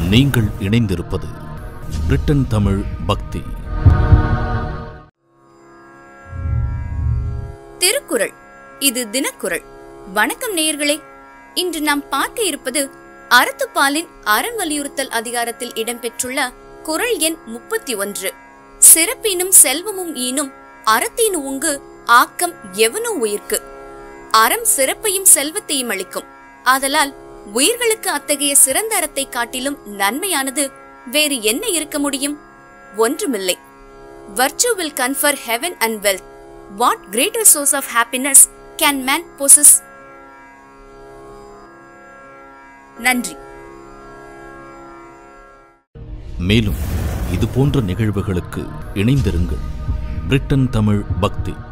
நீங்கள் இணைந்திருப்பது பிரிட்டன் தமிழ் பக்தி திருக்குறள் இது தினக்குறள் வணக்கம் நேயர்களே இன்று நாம் பார்க்க இருப்பது அறத்துப்பாலின் அறம் வலியுறுத்தல் அதிகாரத்தில் இடம்பெற்றுள்ள குறள் எண் முப்பத்தி ஒன்று சிறப்பினும் செல்வமும் ஈனும் அறத்தின் உங்கு ஆக்கம் எவனோ உயிர்க்கு அறம் சிறப்பையும் செல்வத்தையும் அளிக்கும் ஆதலால் உயிர்களுக்கு அத்தகைய சிறந்த அறத்தை காட்டிலும் நன்மையானது வேறு என்ன இருக்க முடியும் ஒன்றுமில்லை virtue will confer heaven and wealth. What greater source of happiness can man possess? நன்றி மேலும் இது போன்ற நிகழ்வுகளுக்கு இணைந்திருங்கள் பிரிட்டன் தமிழ் பக்தி